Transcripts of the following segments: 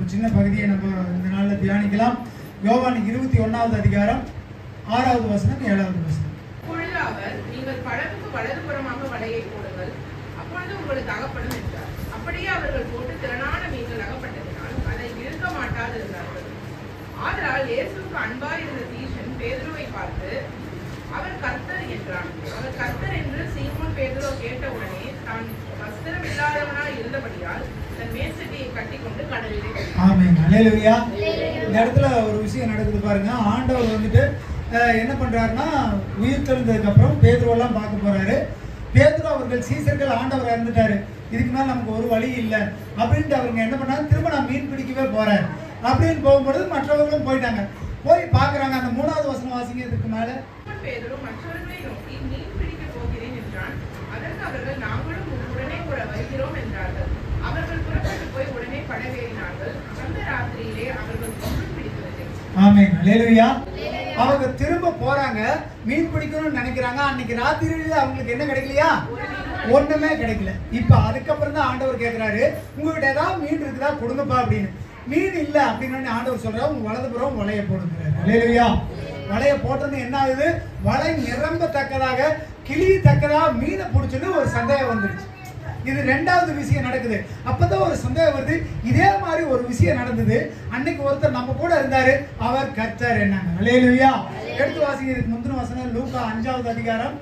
ஒரு சின்ன பகுதியை நம்ம இந்த நாளில் தியானிக்கலாம் யோவான் இருபத்தி ஒன்றாவது அதிகாரம் ஆறாவது வசனம் ஏழாவது வசனம் அப்பொழுது அவர் நீங்கள் படகுக்கு வலதுபுறமாக வலையை போடுங்கள் அப்பொழுது உங்களுக்கு அகப்படும் என்றார் அப்படியே அவர்கள் போட்டு திரளான மீன்கள் அகப்பட்டதினால் அதை இழுக்க மாட்டாது இருந்தார்கள் ஆதலால் இயேசுவுக்கு அன்பாய் இருந்த சீஷன் பேதுருவை பார்த்து அவர் கர்த்தர் என்றான் அவர் கர்த்தர் என்று சீமோன் பேதுரு கேட்டவுடனே தான் வஸ்திரம் இல்லாதவனாய் இருந்தபடியால் தன் மேற்சட்டியை கட்டிக்கொண்டு கடலிலே விழுந்தான். ஆமென் ஹalleluya இந்த இடத்துல ஒரு விஷயம் நடக்குது பாருங்க ஆண்டவர் வந்துட்டு அஹ், என்ன பண்றாருன்னா உயிர் தெழுந்ததுக்கு அப்புறம் பேதுருவெல்லாம் பார்க்க போறாரு பேதுரு அவர்கள் சீசர்கள் ஆண்டவர் இறந்துட்டாரு இதுக்கு மேல நமக்கு ஒரு வழி இல்லை அப்படின்ட்டு அவங்க என்ன பண்ணாங்க திரும்ப நான் மீன் பிடிக்கவே போறேன் அப்படின்னு போகும்பொழுது மற்றவர்களும் போயிட்டாங்க போய் பார்க்கறாங்க அந்த மூணாவது வசனம் வாசிங்க இதுக்கு மேல சீமோன் பேதுரு மற்றவர்களை நோக்கி மீன் பிடிக்கப் போகிறேன் என்றான் அதற்கு அவர்கள் நாங்களும் உடனே கூட வருகிறோம் என்றார்கள் அவர்கள் புறப்பட்டு போய் உடனே படகேறினார்கள் அந்த ராத்திரியிலே அவர்கள் ஒன்றும் பிடிக்கவில்லை ஆமென் ஹalleluya அவங்க திரும்ப போறாங்க மீன் பிடிக்கணும்னு நினைக்கிறாங்க அன்னைக்கு ராத்திரியில அவங்களுக்கு என்ன கிடைக்கலையா ஒண்ணுமே கிடைக்கல இப்ப அதுக்கப்புறம் தான் ஆண்டவர் கேக்குறாரு உங்ககிட்ட ஏதாவது மீன் இருக்குதா கொடுங்கப்பா அப்படின்னு மீன் இல்ல அப்படின்னு ஆண்டவர் சொல்றாரு உங்க வலதுபுறம் வலைய போடுங்கிறாரு ஹalleluya வலைய போட்டது என்ன ஆகுது வலை நிரம்பத்தக்கதாக கிளியத்தக்கதாக மீனை பிடிச்சுன்னு ஒரு சந்தேகம் வந்துருச்சு இது ரெண்டாவது விஷயம் நடக்குது அப்பதான் ஒரு சந்தேகம் வருது இதே மாதிரி ஒரு விஷயம் நடந்தது அன்னைக்கு ஒருத்தர் நம்ம கூட இருந்தாரு அவர் கர்த்தர் என்னங்க அலேலுயா எடுத்து வாசிங்க இதுக்கு முந்தின வசனம் லூக்கா அஞ்சாவது அதிகாரம்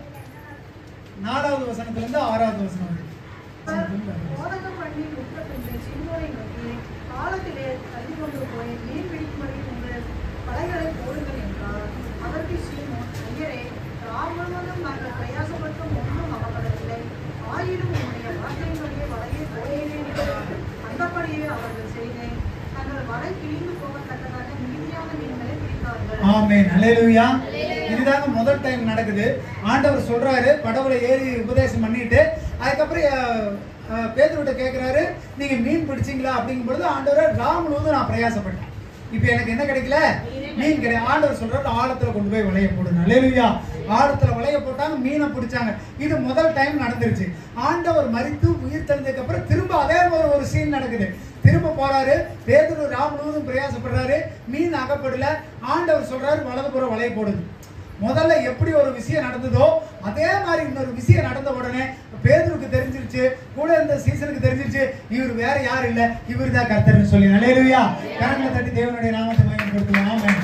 நாலாவது வசனத்துல இருந்து ஆறாவது வசனம் வரைக்கும். போதகம் பண்ணி விட்ட பின்பு சிறுவனை நோக்கி காலத்திலே தள்ளி கொண்டு போய் மீன் பிடிக்கும்படி உங்கள் படைகளை போடுங்கள் என்றார் அதற்கு சீமோன் ஐயரே ராம் முழுவதும் நாங்கள் பிரயாசப்பட்டும் ஒன்றும் அகப்படவில்லை ஆயினும் உன்னுடைய வார்த்தையினுடைய வலையை போடுகிறேன் என்றார் அந்தபடியே அவர்கள் செய்தேன் தங்கள் வலை கிழிந்து போகத்தக்கதாக மீதியான மீன்களை பிடித்தார்கள் ஆமென் ஹalleluya இதுதாங்க முதல் டைம் நடக்குது ஆண்டவர் சொல்றாரு படவுல ஏறி உபதேசம் பண்ணிட்டு அதுக்கப்புறம் அஹ், அஹ், பேதுருட்ட கேக்குறாரு நீங்க மீன் பிடிச்சீங்களா அப்படிங்கும் பொழுது ஆண்டவர் ராம் முழுவதும் நான் பிரயாசப்பட்டேன் இப்போ எனக்கு என்ன கிடைக்கல மீன் கிடையாது ஆண்டவர் சொல்றாரு ஆழத்துல கொண்டு போய் வலைய போடுங்க ஹalleluya ஆழத்துல வலைய போட்டாங்க மீனை பிடிச்சாங்க இது முதல் டைம் நடந்துருச்சு ஆண்டவர் மரித்து உயிர் தெழுந்ததுக்கு அப்புறம் திரும்ப அதே மாதிரி ஒரு சீன் நடக்குது திரும்ப போறாரு பேதுரு ராம் முழுவதும் பிரயாசப்படுறாரு மீன் அகப்படல ஆண்டவர் சொல்றாரு வலதுபுறம் வலைய போடுது முதல்ல எப்படி ஒரு விஷயம் நடந்ததோ அதே மாதிரி இன்னொரு விஷயம் நடந்த உடனே பேதுருக்கு தெரிஞ்சிருச்சு கூட இருந்த சீசனுக்கு தெரிஞ்சிருச்சு இவர் வேற யாரும் இல்ல இவர் தான் கர்த்தர்னு சொல்லி அலையலுயா கரங்களை தட்டி தேவனுடைய நாமத்தை பயன்படுத்தலாம் ஆமென்.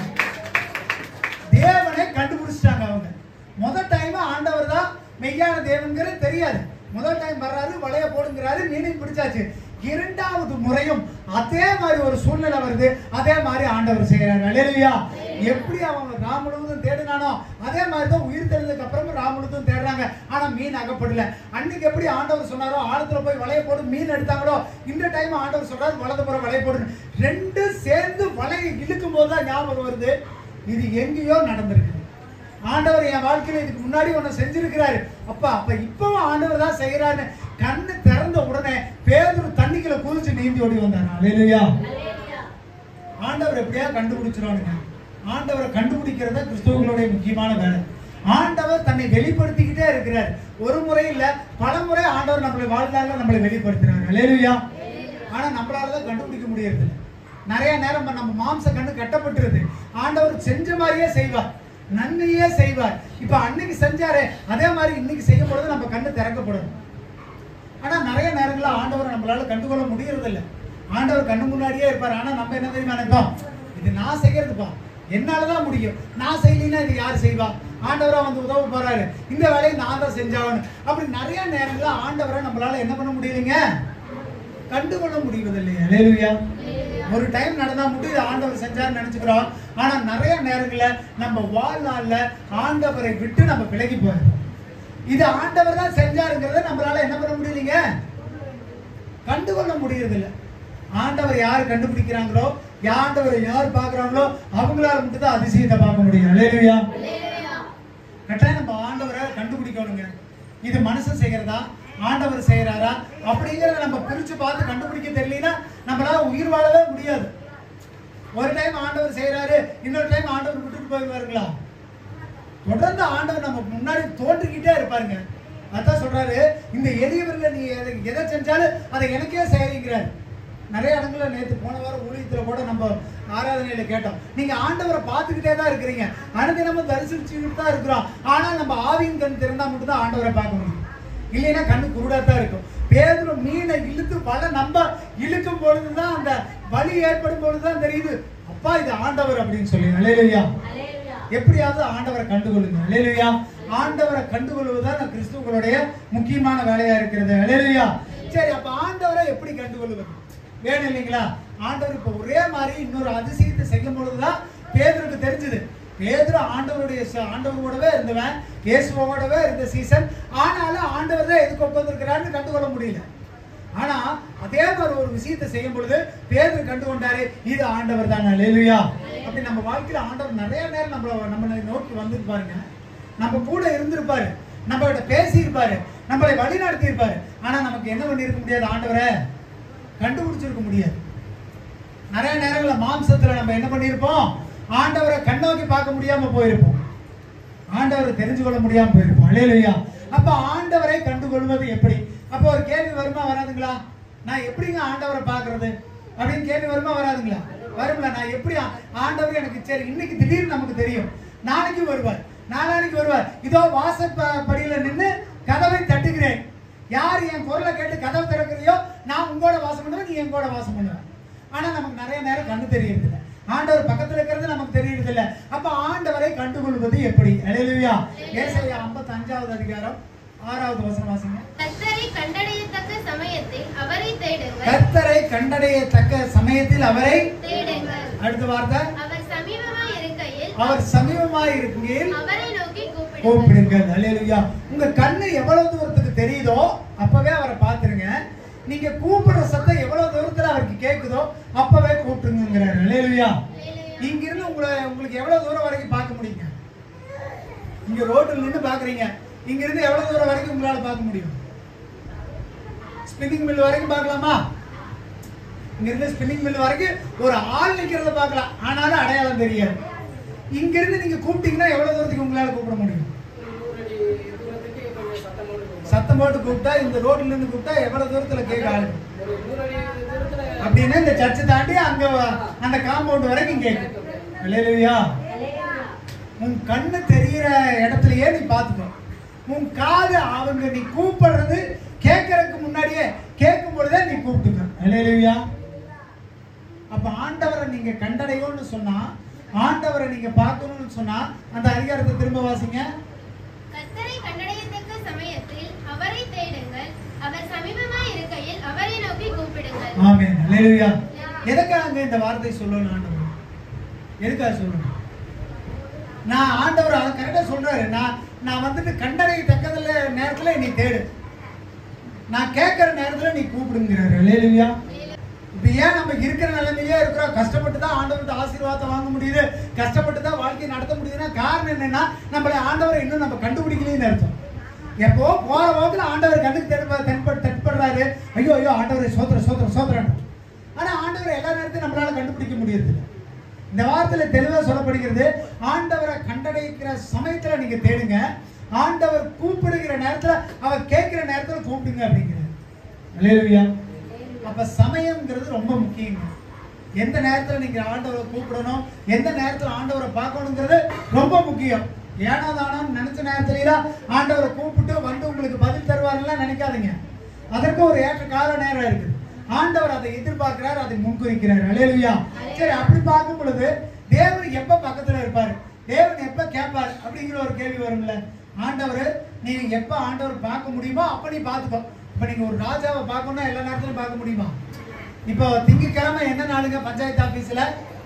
தேவனை கண்டுபிடிச்சிட்டாங்க அவங்க முதல் டைம் ஆண்டவர் தான் மெய்யான தேவன்கிறது தெரியாது முதல் டைம் வர்றாரு வலைய போடுங்கிறாரு மீனையும் பிடிச்சாச்சு இரண்டாவது முறையும் அதே மாதிரி ஒரு சூழ்நிலை வருது அதே மாதிரி ஆண்டவர் செய்யறாரு அலையலுயா எப்படி அவங்க ராம் முழுவதும் தேடினானோ அதே மாதிரி தான் உயிர் தெழுந்ததுக்கு அப்புறமும் ராம் முழுவதும் தேடுறாங்க ஆனா மீன் அகப்படல அன்னைக்கு எப்படி ஆண்டவர் சொன்னாரோ ஆழத்துல போய் வலைய போடு மீன் எடுத்தாங்களோ இந்த டைம் ஆண்டவர் சொல்றாரு வலதுபுறம் வலைய போடு ரெண்டு சேர்ந்து வலையை இழுக்கும் போது தான் ஞாபகம் வருது இது எங்கேயோ நடந்திருக்கு ஆண்டவர் என் வாழ்க்கையில இதுக்கு முன்னாடி ஒன்று செஞ்சிருக்கிறாரு அப்பா அப்ப இப்பவும் ஆண்டவர் தான் செய்யறாரு கண்ணு திறந்த உடனே பேதுரு தண்ணிக்குள்ள குதிச்சு நீந்தி ஓடி வந்தாரு அலையிலையா ஆண்டவர் எப்படியா கண்டுபிடிச்சிருவானுங்க ஆண்டவரை கண்டுபிடிக்கிறத கிறிஸ்தவர்களுடைய முக்கியமான வேலை ஆண்டவர் தன்னை வெளிப்படுத்திக்கிட்டே இருக்கிறார் ஒரு முறை இல்ல பல முறை ஆண்டவர் நம்மளை வாழ்நாள்ல நம்மளை வெளிப்படுத்துறாரு அலையிலையா ஆனா நம்மளால தான் கண்டுபிடிக்க முடியறது இல்ல. நிறைய நேரம் நம்ம மாம்ச கண்ணு கட்டப்பட்டுருது ஆண்டவர் செஞ்ச மாதிரியே செய்வார் நன்மையே செய்வார் இப்ப அன்னைக்கு செஞ்சாரே அதே மாதிரி இன்னைக்கு செய்யும் பொழுது நம்ம கண்ணு திறக்கப்படும் ஆனா நிறைய நேரங்கள்ல ஆண்டவரை நம்மளால கண்டுகொள்ள முடியறது இல்ல ஆண்டவர் கண்ணு முன்னாடியே இருப்பார் ஆனா நம்ம என்ன தெரியுமா நினைப்போம் இது நான் செய்யறதுப்பா என்னாலதான் முடியும் நான் செய்யலைன்னா இது யார் செய்வா ஆண்டவரா வந்து உதவ போறாரு இந்த வேலையை நான் தான் செஞ்சாகணும் அப்படி நிறைய நேரங்கள்ல ஆண்டவரை நம்மளால என்ன பண்ண முடியலைங்க கண்டுகொள்ள முடிவதில்லை அலேலுயா ஒரு டைம் நடந்தா மட்டும் இது ஆண்டவர் செஞ்சாருன்னு நினைச்சுக்கிறோம் ஆனா நிறைய நேரங்கள்ல நம்ம வாழ்நாள்ல ஆண்டவரை விட்டு நம்ம விலகி போயிடுறோம் இது ஆண்டவர் தான் செஞ்சாருங்கிறத நம்மளால என்ன பண்ண முடியலைங்க கண்டுகொள்ள முடியறதில்ல ஆண்டவர் யார் கண்டுபிடிக்கிறாங்களோ ஆண்டவரை யார் பார்க்கறாங்களோ அவங்களால மட்டும் தான் அதிசயத்தை பார்க்க முடியும் அலேலுயா கட்டாயம் நம்ம ஆண்டவரை கண்டுபிடிக்கணுங்க இது மனுஷன் செய்யறதா ஆண்டவர் செய்யறாரா அப்படிங்கறத நம்ம பிரிச்சு பார்த்து கண்டுபிடிக்க தெரியலனா நம்மளால உயிர் வாழவே முடியாது ஒரு டைம் ஆண்டவர் செய்யறாரு இன்னொரு டைம் ஆண்டவர் விட்டுட்டு போயிடுவாருங்களா தொடர்ந்து ஆண்டவர் நம்ம முன்னாடி தோன்றிக்கிட்டே இருப்பாருங்க அதான் சொல்றாரு இந்த எளியவர்ல நீ எதை- எதை செஞ்சாலும் அதை எனக்கே செய்யுங்கிறார் நிறைய இடங்கள்ல நேத்து போன வாரம் ஊழியத்துல கூட நம்ம ஆராதனையில கேட்டோம் நீங்க ஆண்டவரை பார்த்துக்கிட்டே தான் இருக்கிறீங்க அனுதினமும் தரிசிச்சுக்கிட்டு தான் இருக்கிறோம் ஆனா நம்ம ஆவியின் கண் திறந்தா மட்டும் தான் ஆண்டவரை பார்க்க முடியும் இல்லைன்னா கண்ணு குருடா தான் இருக்கும் பேதுரு மீனை இழுத்து வலை நம்ம இழுக்கும் பொழுதுதான் அந்த வலி ஏற்படும் பொழுதுதான் தெரியுது அப்பா இது ஆண்டவர் அப்படின்னு சொல்லி அலையிலையா எப்படியாவது ஆண்டவரை கண்டுகொள்ளுங்க அலையிலையா ஆண்டவரை கண்டுகொள்வதுதான் கிறிஸ்துவங்களுடைய முக்கியமான வேலையா இருக்கிறது அலையிலையா சரி அப்ப ஆண்டவரை எப்படி கண்டுகொள்வது வேணும் இல்லைங்களா ஆண்டவர் இப்ப ஒரே மாதிரி இன்னொரு அதிசயத்தை செய்யும் பொழுதுதான் பேதருக்கு தெரிஞ்சது பேதுரு ஆண்டவருடைய ச- ஆண்டவரோடவே இருந்தவன் இயேசுவோடவே இருந்த சீசன் ஆனாலும் ஆண்டவர் தான் எதுக்கு உட்காந்துருக்கிறாருன்னு கண்டுகொள்ள முடியல ஆனா அதே மாதிரி ஒரு விஷயத்தை செய்யும் பொழுது பேதர் கண்டு கொண்டாரு இது ஆண்டவர் தான் அல்லேலூயா அப்படி நம்ம வாழ்க்கையில ஆண்டவர் நிறைய நேரம் நம்மள நம்மளை நோக்கி வந்துட்டு பாருங்க நம்ம கூட இருந்திருப்பாரு நம்ம கிட்ட பேசியிருப்பாரு நம்மளை வழி நடத்தி இருப்பாரு ஆனா நமக்கு என்ன பண்ணியிருக்க முடியாது ஆண்டவரை கண்டுபிடிச்சிருக்க முடியாது நிறைய நேரங்களில் மாம்சத்துல நம்ம என்ன பண்ணியிருப்போம் ஆண்டவரை கண்ணோக்கி பார்க்க முடியாம போயிருப்போம் ஆண்டவரை தெரிஞ்சு கொள்ள முடியாம போயிருப்போம் அல்லேலூயா அப்ப ஆண்டவரை கண்டுகொள்வது எப்படி அப்ப ஒரு கேள்வி வருமா வராதுங்களா நான் எப்படிங்க ஆண்டவரை பார்க்கிறது அப்படின்னு கேள்வி வருமா வராதுங்களா வரும்ல நான் எப்படி ஆ- ஆண்டவர் எனக்கு சரி இன்னைக்கு திடீர்னு நமக்கு தெரியும் நாளைக்கு வருவார் நாளானைக்கு வருவார் இதோ வாசப்படியில நின்று கதவை தட்டுகிறேன் யார் என் குரலை கேட்டு கதவை திறக்கிறியோ நான் உங்களோட வாசம் பண்ணுவேன் நீ என் கூட வாசம் பண்ணுவேன் ஆனா நமக்கு நிறைய நேரம் கண்ணு தெரியறது இல்ல ஆண்டவர் பக்கத்துல இருக்கிறது நமக்கு தெரியறது இல்ல அப்ப ஆண்டவரை கண்டுகொள்வது எப்படி அலையிலுயா ஏசாயா 55வது அதிகாரம் ஆறாவது வசனம் வாசிங்க கர்த்தரை கண்டடையத்தக்க சமயத்தில் அவரை தேடுங்கள் கர்த்தரை கண்டடையத்தக்க சமயத்தில் அவரை தேடுங்கள் அடுத்த வார்த்தை அவர் சமீபமாய் இருக்கையில் அவர் சமீபமாய் இருக்கையில் அவரை நோக்கி கூப்பிடுங்கள் கூப்பிடுங்கள் அலையிலுயா உங்க கண்ணு எவ்வளவு தூரத்துக்கு தெரியுதோ அப்பவே அவரை பார்த்துருங்க நீங்க கூப்பிடுற சத்தம் எவ்வளவு தூரத்துல அவருக்கு கேக்குதோ அப்பவே கூப்பிட்டுங்கிறாரு அலையிலுயா இங்கிருந்து உங்களை உங்களுக்கு எவ்வளவு தூரம் வரைக்கும் பார்க்க முடியுங்க இங்க ரோட்டில் நின்று பாக்குறீங்க இங்க இருந்து எவ்வளவு தூரம் வரைக்கும் உங்களால பார்க்க முடியும் ஸ்பின்னிங் மில் வரைக்கும் பார்க்கலாமா இங்க இருந்து ஸ்பின்னிங் மில் வரைக்கும் ஒரு ஆள் நிக்கிறத பார்க்கலாம் ஆனாலும் அடையாளம் தெரியாது இங்க இருந்து நீங்க கூப்பிட்டீங்கன்னா எவ்வளவு தூரத்துக்கு உங்களால கூப்பிட முடியும் சத்தம் போட்டு கூப்பிட்டா இந்த ரோட்ல இருந்து கூப்பிட்டா எவ்வளவு தூரத்துல கேட்க ஆளு அப்படின்னா இந்த சர்ச்சை தாண்டி அங்க வ- அந்த காம்பவுண்ட் வரைக்கும் கேட்கும் இல்லையா உன் கண்ணு தெரியற இடத்துலயே நீ பாத்துக்கோ உன் காது அவங்க நீ கூப்பிடுறது கேட்கறதுக்கு முன்னாடியே கேட்கும் பொழுதே நீ கூப்பிட்டுக்க இல்லையா அப்ப ஆண்டவரை நீங்க கண்டடையோன்னு சொன்னா ஆண்டவரை நீங்க பார்க்கணும்னு சொன்னா அந்த அதிகாரத்தை திரும்ப வாசிங்க கர்த்தரை கண்டடையத்தக்க சமயத்தில் அவரை தேடுங்கள் அவர் சமீபமாய் இருக்கையில் அவரை நோக்கி கூப்பிடுங்கள் ஆமென் அல்லேலூயா எதுக்காக இந்த வார்த்தை சொல்லணும் ஆண்டவர் எதுக்காக சொல்லணும் நான் ஆண்டவர் அதை கரெக்டா சொல்றாரு நான் நான் வந்துட்டு கண்டனை தக்கதுல நேரத்துல நீ தேடு நான் கேட்கிற நேரத்துல நீ கூப்பிடுங்கிறாரு அல்லேலூயா இப்ப ஏன் நம்ம இருக்கிற நிலைமையிலே இருக்கிறோம் கஷ்டப்பட்டு தான் ஆண்டவர்கிட்ட ஆசீர்வாதத்தை வாங்க முடியுது கஷ்டப்பட்டு தான் வாழ்க்கையை நடத்த முடியுதுன்னா காரணம் என்னன்னா நம்மளை ஆண்டவரை இன்னும் நம்ம கண்டுபிடிக்கலன்னு அர்த்தம் எப்போ போற போக்குல ஆண்டவர் கண்ணுக்கு தென்ப தென்ப தென்படுறாரு ஐயோ ஐயோ ஆண்டவரை சோத்திர சோத்திர சோத்திரன் ஆனா ஆண்டவரை எல்லா நேரத்தையும் நம்மளால கண்டுபிடிக்க முடியறது இல்ல. இந்த வார்த்தையில தெளிவா சொல்லப்படுகிறது ஆண்டவரை கண்டடைக்கிற சமயத்துல நீங்க தேடுங்க ஆண்டவர் கூப்பிடுகிற நேரத்துல அவர் கேட்கிற நேரத்துல கூப்பிடுங்க அப்படிங்கிறார் அல்லேலூயா அப்ப சமயம்ங்கிறது ரொம்ப முக்கியங்க எந்த நேரத்துல நீங்க ஆண்டவரை கூப்பிடணும் எந்த நேரத்துல ஆண்டவரை பார்க்கணுங்கிறது ரொம்ப முக்கியம் ஏனோ தானோன்னு நினைச்ச நேரத்துலாம் ஆண்டவரை கூப்பிட்டு வந்து உங்களுக்கு பதில் தருவாருலாம் நினைக்காதீங்க அதற்கு ஒரு ஏற்ற கால நேரம் இருக்குது ஆண்டவர் அதை எதிர்பார்க்கிறார் அதை முன்குறிக்கிறார் அலேலுயா சரி அப்படி பார்க்கும் பொழுது தேவன் எப்ப பக்கத்துல இருப்பாரு தேவன் எப்ப கேட்பார் அப்படிங்கிற ஒரு கேள்வி வரும்ல ஆண்டவர் நீங்க எப்ப ஆண்டவர் பார்க்க முடியுமோ அப்ப நீ பார்த்துக்கோ இப்ப நீங்க ஒரு ராஜாவை பார்க்கணும்னா எல்லா நேரத்திலும் பார்க்க முடியுமா இப்போ திங்கட்கிழமை என்ன நாளுங்க பஞ்சாயத்து ஆபீஸ்ல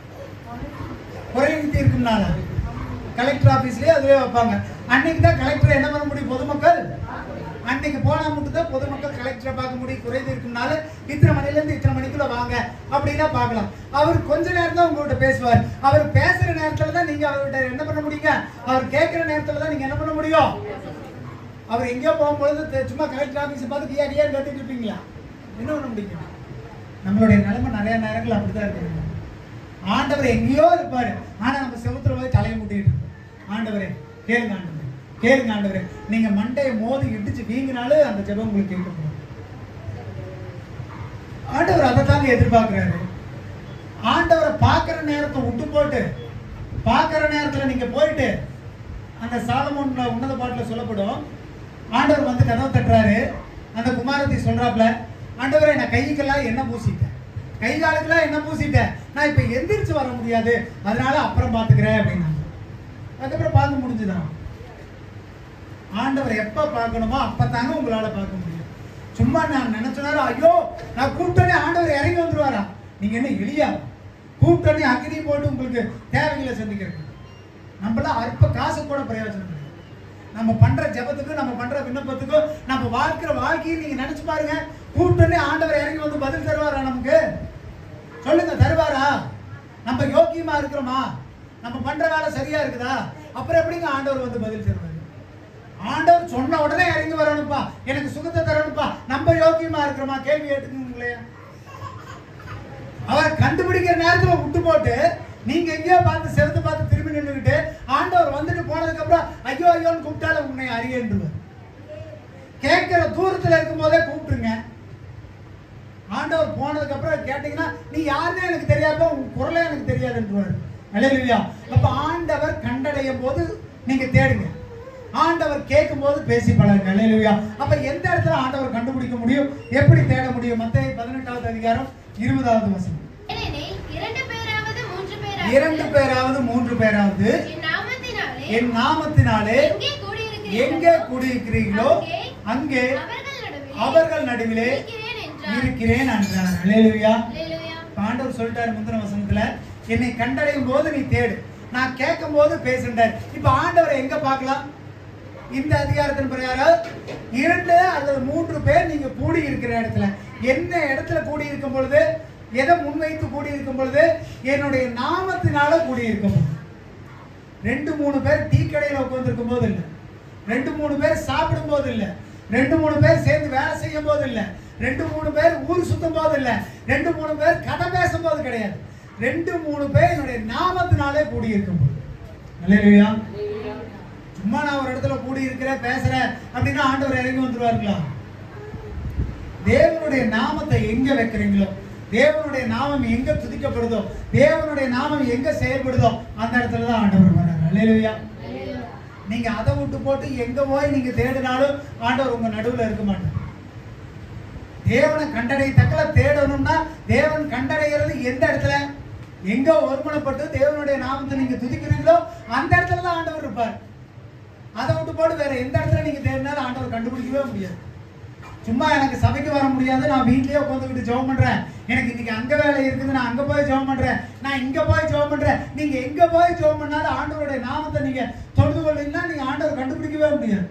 குறைநிதி இருக்கும் நாளா கலெக்டர் ஆபீஸ்லயே அதுவே வைப்பாங்க அன்னைக்கு தான் கலெக்டர் என்ன பண்ண முடியும் பொதுமக்கள் அன்னைக்கு போனா மட்டும் தான் பொதுமக்கள் கலெக்டரை பார்க்க முடியும் குறைந்து இருக்கும்னால இத்தனை மணில இருந்து இத்தனை மணிக்குள்ள வாங்க அப்படின்னா பார்க்கலாம் அவர் கொஞ்ச நேரம் தான் உங்கள்கிட்ட பேசுவார் அவர் பேசுற நேரத்துல தான் நீங்க அவர்கிட்ட என்ன பண்ண முடியுங்க அவர் கேட்கிற நேரத்துல தான் நீங்க என்ன பண்ண முடியும் அவர் எங்கேயோ போகும்பொழுது தெ- சும்மா கலெக்டர் ஆபீஸ் பார்த்து கியா கியான்னு கத்திட்டு இருப்பீங்களா என்ன பண்ண முடியும் நம்மளுடைய நிலைமை நிறைய நேரங்கள் அப்படிதான் இருக்கு ஆண்டவர் எங்கேயோ இருப்பாரு ஆனா நம்ம செவுத்துல போய் தலையை முட்டிட்டு இருக்கோம் ஆண்டவரே கேளுங்க ஆண்டவரே கேளுங்க ஆண்டவரே நீங்க மண்டையை மோதி இடிச்சு வீங்கினாலும் அந்த ஜெபம் உங்களுக்கு கேட்கப்படும் ஆண்டவர் அதை அதாங்க எதிர்பார்க்கிறாரு ஆண்டவரை பார்க்குற நேரத்தை விட்டு போட்டு பார்க்குற நேரத்தில் நீங்க போயிட்டு அந்த சாலமோன் உன்னத பாட்டில் சொல்லப்படும் ஆண்டவர் வந்து கதவை தட்டுறாரு அந்த குமாரத்தி சொல்றாப்ல ஆண்டவரே நான் கைக்கெல்லாம் என்ன பூசிட்டேன் கை காலுக்கெல்லாம் என்ன பூசிட்டேன் நான் இப்போ எந்திரிச்சு வர முடியாது அதனால அப்புறம் பார்த்துக்கிறேன் அப்படின்னாங்க அதுக்கப்புறம் பார்க்க முடிஞ்சுதான் ஆண்டவர் எப்ப பார்க்கணுமோ அப்பதாங்க உங்களால பார்க்க முடியும் சும்மா நான் நினைச்சனாலும் ஐயோ நான் கூப்பிட்டோன்னே ஆண்டவர் இறங்கி வந்துருவாரா நீங்க என்ன எளியா கூப்பிட்டோன்னே அக்னி போட்டு உங்களுக்கு தேவைகளை சந்திக்கிறது நம்மளாம் அற்ப காசு கூட பிரயோஜனம் கிடையாது நம்ம பண்ற ஜெபத்துக்கும் நம்ம பண்ற விண்ணப்பத்துக்கும் நம்ம வாழ்க்கிற வாழ்க்கையை நீங்க நினைச்சு பாருங்க கூப்பிட்டோன்னே ஆண்டவர் இறங்கி வந்து பதில் தருவாரா நமக்கு சொல்லுங்க தருவாரா நம்ம யோக்கியமா இருக்கிறோமா நம்ம பண்ற வேலை சரியா இருக்குதா அப்புறம் எப்படிங்க ஆண்டவர் வந்து பதில் தருவாரு ஆண்டவர் சொன்ன உடனே இறங்கி வரணும்ப்பா எனக்கு சுகத்தை தரணும்ப்பா நம்ம யோக்கியமா இருக்கிறோமா கேள்வி கேட்டுக்குங்களே அவர் கண்டுபிடிக்கிற நேரத்துல விட்டு போட்டு நீங்க எங்கேயோ பார்த்து செலுத்து பார்த்து திரும்பி நின்றுக்கிட்டு ஆண்டவர் வந்துட்டு போனதுக்கு அப்புறம் ஐயோ ஐயோன்னு கூப்பிட்டாலும் உன்னை அறியன்றுவார் கேட்கிற தூரத்துல இருக்கும் போதே கூப்பிட்டுருங்க ஆண்டவர் போனதுக்கு அப்புறம் கேட்டீங்கன்னா நீ யாருன்னே எனக்கு தெரியாம உன் குரலே எனக்கு தெரியாதுன்றாரு அல்லையா அப்ப ஆண்டவர் கண்டடையும் போது நீங்க தேடுங்க ஆண்டவர் கேட்கும் போது பேசி பழகுங்க அல்லையா அப்ப எந்த இடத்துல ஆண்டவர் கண்டுபிடிக்க முடியும் எப்படி தேட முடியும் மத்திய பதினெட்டாவது அதிகாரம் இருபதாவது வசனம் ஏனெனில் இரண்டு பேராவது மூன்று பேராவது இரண்டு பேராவது மூன்று பேராவது என் நாமத்தினாலே என் நாமத்தினாலே எங்கே கூடியிருக்கிறீர்களோ, எங்கே கூடியிருக்கிறீர்களோ அங்கே அவர்கள் நடுவிலே அவர்கள் நடுவிலே இருக்கிறேன் என்றார். இருக்கிறேன் என்றார் அல்லேலூயா அல்லேலூயா. ஆண்டவர் சொல்லிட்டாரு முந்தின வசனத்துல என்னை கண்டடையும் போது நீ தேடு நான் கேட்கும் போது பேசுண்டார் இப்ப ஆண்டவரை எங்க பார்க்கலாம் இந்த அதிகாரத்தின் பிரகாரம் இரண்டு அல்லது மூன்று பேர் நீங்க கூடி இருக்கிற இடத்துல என்ன இடத்துல கூடி இருக்கும் பொழுது எதை முன்வைத்து கூடி இருக்கும் பொழுது என்னுடைய நாமத்தினால கூடி இருக்கும் பொழுது. ரெண்டு மூணு பேர் டீ கடையில் உட்காந்துருக்கும் போது இல்லை ரெண்டு மூணு பேர் சாப்பிடும் போது இல்லை ரெண்டு மூணு பேர் சேர்ந்து வேலை செய்யும் போது இல்லை ரெண்டு மூணு பேர் ஊர் சுத்தும் போது இல்லை ரெண்டு மூணு பேர் கதை பேசும் போது கிடையாது ரெண்டு மூணு பேர் என்னுடைய நாமத்தினாலே கூடியிருக்கும் போது அல்லேலூயா சும்மா நான் ஒரு இடத்துல கூடி இருக்கிறேன் பேசுறேன் அப்படின்னா ஆண்டவர் இறங்கி வந்துருவாருங்களா தேவனுடைய நாமத்தை எங்க வைக்கிறீங்களோ தேவனுடைய நாமம் எங்க துதிக்கப்படுதோ தேவனுடைய நாமம் எங்க செயல்படுதோ அந்த இடத்துல தான் ஆண்டவர் வர்றாரு அல்லேலூயா நீங்க அதை விட்டு போட்டு எங்க போய் நீங்க தேடினாலும் ஆண்டவர் உங்க நடுவுல இருக்க மாட்டார் தேவனை கண்டடையத்தக்கல தேடணும்னா தேவன் கண்டடைகிறது எந்த இடத்துல எங்க ஒருமனப்பட்டு தேவனுடைய நாமத்தை நீங்க துதிக்கிறீங்களோ அந்த இடத்துல தான் ஆண்டவர் இருப்பார் அதை விட்டு போட்டு வேற எந்த இடத்துல நீங்க தேடினாலும் ஆண்டவர் கண்டுபிடிக்கவே முடியாது சும்மா எனக்கு சபைக்கு வர முடியாது நான் வீட்லயே உட்காந்துக்கிட்டு ஜெபம் பண்றேன் எனக்கு இன்னைக்கு அங்க வேலை இருக்குது நான் அங்க போய் ஜெபம் பண்றேன் நான் இங்க போய் ஜெபம் பண்றேன் நீங்க எங்க போய் ஜெபம் பண்ணாலும் ஆண்டவருடைய நாமத்தை நீங்க தொழுது கொள்ளீங்கன்னா நீங்க ஆண்டவர் கண்டுபிடிக்கவே முடியாது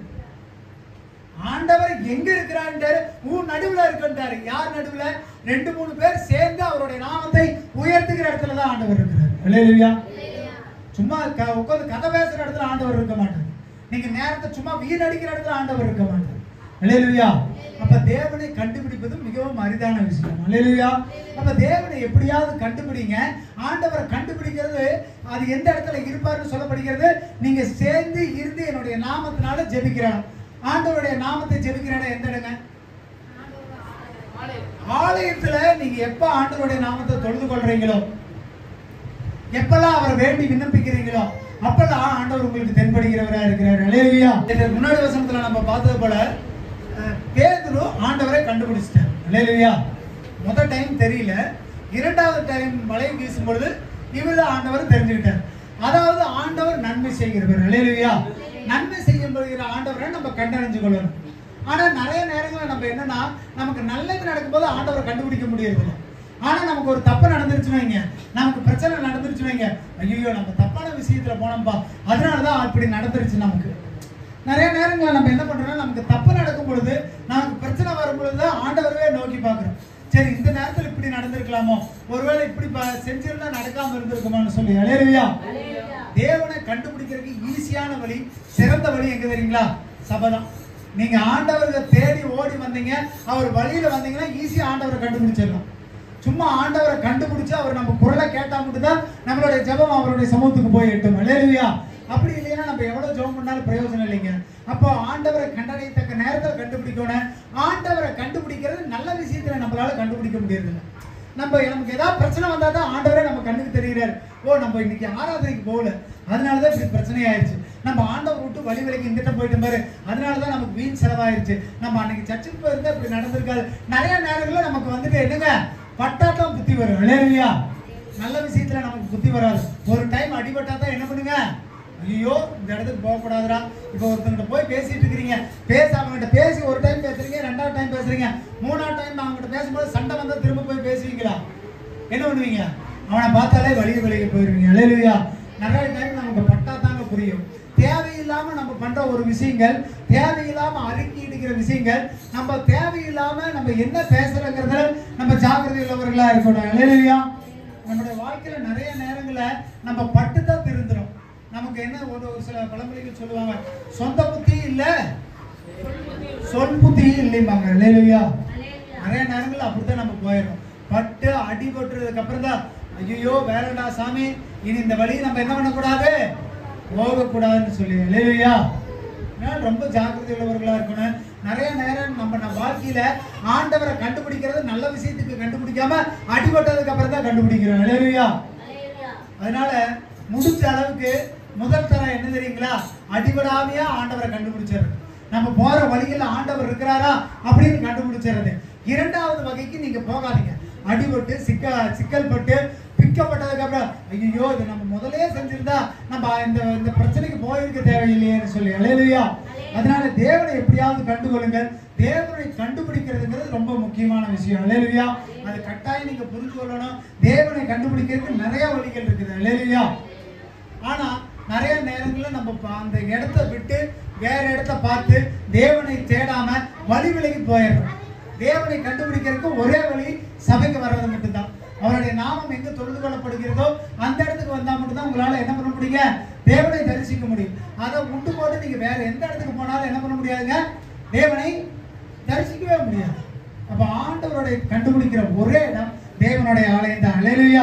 ஆண்டவர் எங்க இருக்கிறாரு உன் நடுவுல இருக்கின்றாரு யார் நடுவுல ரெண்டு மூணு பேர் சேர்ந்து அவருடைய நாமத்தை உயர்த்துகிற இடத்துல தான் ஆண்டவர் இருக்கிறார் அல்லேலூயா சும்மா க- உட்கார்ந்து கதை பேசுற இடத்துல ஆண்டவர் இருக்க மாட்டார் நீங்க நேரத்தை சும்மா வீணடிக்கிற இடத்துல ஆண்டவர் இருக்க மாட்டார் அல்லேலூயா அப்ப தேவனை கண்டுபிடிப்பது மிகவும் அரிதான விஷயம் அல்லேலூயா அப்ப தேவனை எப்படியாவது கண்டுபிடிங்க ஆண்டவரை கண்டுபிடிக்கிறது அது எந்த இடத்துல இருப்பாருன்னு சொல்லப்படுகிறது நீங்க சேர்ந்து இருந்து என்னுடைய நாமத்தினால ஜெபிக்கிறான் ஆண்டவருடைய நாமத்தை ஜெபிக்கிற இடம் எந்த இடங்க ஆலயத்துல நீங்க எப்ப ஆண்டவருடைய நாமத்தை தொழுது கொள்றீங்களோ எப்பெல்லாம் அவரை வேண்டி விண்ணப்பிக்கிறீங்களோ அப்பெல்லாம் ஆண்டவர் உங்களுக்கு தென்படுகிறவரா இருக்கிறார் அலேலியா இதற்கு முன்னாடி வசனத்துல நம்ம பார்த்தது போல அஹ், பேதுரு ஆண்டவரை கண்டுபிடிச்சிட்டார் அலேலியா முதல் டைம் தெரியல இரண்டாவது டைம் மழை வீசும் பொழுது இவர் தான் ஆண்டவர் தெரிஞ்சுக்கிட்டார் அதாவது ஆண்டவர் நன்மை செய்கிறவர் அலேலியா நன்மை செய்யப்படுகிற ஆண்டவரை நம்ம கண்டறிஞ்சு கொள்ளணும் ஆனா நிறைய நேரங்களில் நம்ம என்னன்னா நமக்கு நல்லது நடக்கும்போது ஆண்டவரை கண்டுபிடிக்க முடியறதில்ல ஆனா நமக்கு ஒரு தப்பு நடந்துருச்சுன்னு வைங்க நமக்கு பிரச்சனை நடந்துருச்சுன்னு வைங்க ஐயோ நம்ம தப்பான விஷயத்துல போனோம்ப்பா அதனாலதான் அப்படி நடந்துருச்சு நமக்கு நிறைய நேரங்களில் நம்ம என்ன பண்றோம்னா நமக்கு தப்பு நடக்கும் பொழுது நமக்கு பிரச்சனை வரும் பொழுது தான் ஆண்டவரவே நோக்கி பார்க்குறோம் சரி இந்த நேரத்தில் இப்படி நடந்திருக்கலாமோ ஒருவேளை இப்படி ப- செஞ்சிருந்தா நடக்காம இருந்திருக்குமான்னு சொல்லி அலேலுயா தேவனை கண்டுபிடிக்கிறதுக்கு ஈஸியான வழி சிறந்த வழி எங்க தெரியுங்களா சபதம் நீங்க ஆண்டவரை தேடி ஓடி வந்தீங்க அவர் வழியில வந்தீங்கன்னா ஈஸியா ஆண்டவரை கண்டுபிடிச்சிடலாம் சும்மா ஆண்டவரை கண்டுபிடிச்சு அவர் நம்ம குரலை கேட்டா மட்டும்தான் நம்மளுடைய ஜெபம் அவருடைய சமூகத்துக்கு போய் எட்டும் அல்லேலுயா அப்படி இல்லைன்னா நம்ம எவ்வளவு ஜெபம் பண்ணாலும் பிரயோஜனம் இல்லைங்க அப்போ ஆண்டவரை கண்டறியத்தக்க நேரத்தில் கண்டுபிடிக்கணும் ஆண்டவரை கண்டுபிடிக்கிறது நல்ல விஷயத்துல நம்மளால கண்டுபிடிக்க முடியறதில்ல நம்ம நமக்கு ஏதாவது பிரச்சனை வந்தா தான் ஆண்டவரே நம்ம கண்ணுக்கு தெரிகிறாரு ஓ நம்ம இன்னைக்கு ஆராதனைக்கு போகல அதனால தான் இப்படி பிரச்சனை ஆயிடுச்சு நம்ம ஆண்டவர் விட்டு வழி விலைக்கு இங்கிட்ட போயிட்டு பாரு அதனால தான் நமக்கு வீண் செலவாயிருச்சு நம்ம அன்னைக்கு சர்ச்சுக்கு போயிருந்தா இப்படி நடந்திருக்காது நிறைய நேரங்களில் நமக்கு வந்துட்டு என்னங்க பட்டாட்டம் புத்தி வரும் இல்லையா நல்ல விஷயத்துல நமக்கு புத்தி வராது ஒரு டைம் அடிபட்டா தான் என்ன பண்ணுங்க ஐயோ இந்த இடத்துக்கு போகக்கூடாதுடா இப்போ ஒருத்தங்கிட்ட போய் பேசிட்டு இருக்கிறீங்க பேச அவங்ககிட்ட பேசி ஒரு டைம் பேசுறீங்க ரெண்டாவது டைம் பேசுறீங்க மூணாவது டைம் அவங்ககிட்ட பேசும்போது சண்டை வந்தா திரும்ப போய் பேசுவீங்களா என்ன பண்ணுவீங்க அவனை பார்த்தாலே வழிய வழிய போயிருவீங்க அலையிலுயா நிறைய டைம் நமக்கு பட்டா தாங்க புரியும் தேவையில்லாம நம்ம பண்ற ஒரு விஷயங்கள் தேவையில்லாம அறிக்கையிடுகிற விஷயங்கள் நம்ம தேவையில்லாம நம்ம என்ன பேசுறோங்கிறத நம்ம ஜாக்கிரதை உள்ளவர்களா இருக்கணும் அலையிலுயா நம்முடைய வாழ்க்கையில நிறைய நேரங்கள்ல நம்ம பட்டு தான் திருந்துறோம் நமக்கு என்ன ஒரு ஒரு சில பழமொழிகள் சொல்லுவாங்க சொந்த புத்தி இல்ல சொல் புத்தி இல்லைம்பாங்க இல்லையா நிறைய நேரங்கள்ல அப்படித்தான் நம்ம போயிடும் பட்டு அடிபட்டுறதுக்கு அப்புறம் தான் ஐயோ வேறடா சாமி இனி இந்த வழி நம்ம என்ன பண்ணக்கூடாது போகக்கூடாதுன்னு சொல்லி இல்லையா அதனால ரொம்ப ஜாக்கிரதை உள்ளவர்களா இருக்கணும் நிறைய நேரம் நம்ம நம்ம வாழ்க்கையில ஆண்டவரை கண்டுபிடிக்கிறது நல்ல விஷயத்துக்கு கண்டுபிடிக்காம அடிபட்டதுக்கு அப்புறம் தான் கண்டுபிடிக்கிறோம் இல்லையா அதனால முடிஞ்ச அளவுக்கு முதல் தரம் என்ன தெரியுங்களா அடிபடாமையா ஆண்டவரை கண்டுபிடிச்சிடுறது நம்ம போற வழியில ஆண்டவர் இருக்கிறாரா அப்படின்னு கண்டுபிடிச்சிடுறது இரண்டாவது வகைக்கு நீங்க போகாதீங்க அடிபட்டு சிக்க சிக்கல் பட்டு பிக்கப்பட்டதுக்கு அப்புறம் ஐயோ இது நம்ம முதலே செஞ்சிருந்தா நம்ம இந்த இந்த பிரச்சனைக்கு போயிருக்க தேவையில்லையேன்னு சொல்லி அலையலையா அதனால தேவனை எப்படியாவது கண்டுகொள்ளுங்கள் தேவனை கண்டுபிடிக்கிறதுங்கிறது ரொம்ப முக்கியமான விஷயம் அலையலையா அது கட்டாயம் நீங்க புரிஞ்சு கொள்ளணும் தேவனை கண்டுபிடிக்கிறதுக்கு நிறைய வழிகள் இருக்குது அலையலையா ஆனா நிறைய நேரங்கள்ல நம்ம ப- அந்த இடத்த விட்டு வேற இடத்த பார்த்து தேவனை தேடாம வழி விலகி போயிடுறோம் தேவனை கண்டுபிடிக்கிறதுக்கு ஒரே வழி சபைக்கு வர்றது மட்டும்தான் அவருடைய நாமம் எங்க தொழுது கொள்ளப்படுகிறதோ அந்த இடத்துக்கு வந்தா மட்டும்தான் உங்களால என்ன பண்ண முடியுங்க தேவனை தரிசிக்க முடியும் அதை உண்டு போட்டு நீங்க வேற எந்த இடத்துக்கு போனாலும் என்ன பண்ண முடியாதுங்க தேவனை தரிசிக்கவே முடியாது அப்ப ஆண்டவருடைய கண்டுபிடிக்கிற ஒரே இடம் தேவனுடைய ஆலயம் தான் அலையிலுயா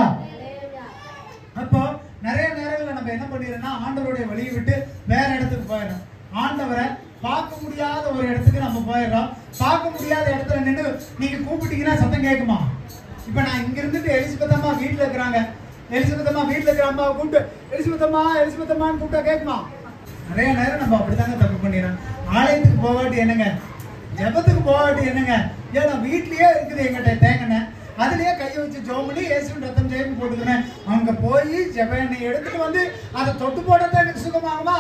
அப்போ நிறைய நேரங்கள்ல நம்ம என்ன பண்ணிடுறோம்னா ஆண்டவருடைய வழியை விட்டு வேற இடத்துக்கு போயிடுறோம் ஆண்டவரை பார்க்க முடியாத ஒரு இடத்துக்கு நம்ம போயிடுறோம் பார்க்க முடியாத இடத்துல நின்று நீங்க கூப்பிட்டீங்கன்னா சத்தம் கேட்குமா இப்ப நான் இங்க இருந்துட்டு எலிசபெத் அம்மா வீட்டுல இருக்கிறாங்க எலிசபெத் அம்மா வீட்டுல இருக்கிற அம்மாவை கூப்பிட்டு எலிசபெத் அம்மா எலிசபெத் அம்மான்னு கூப்பிட்டா கேட்குமா நிறைய நேரம் நம்ம அப்படிதாங்க தப்பு பண்ணிடுறோம் ஆலயத்துக்கு போகாட்டி என்னங்க ஜெபத்துக்கு போகாட்டி என்னங்க ஏன்னா வீட்லயே இருக்குது எங்கிட்ட தேங்கண்ண அதுலயே கையை வச்சு ஜோமலி இயேசுவின் ரத்தம் ஜெயம் போட்டுக்கிறேன் அங்க போய் ஜெப எண்ணெய் எடுத்துட்டு வந்து அதை தொட்டு போட்டதான் எனக்கு சுகமாகுமா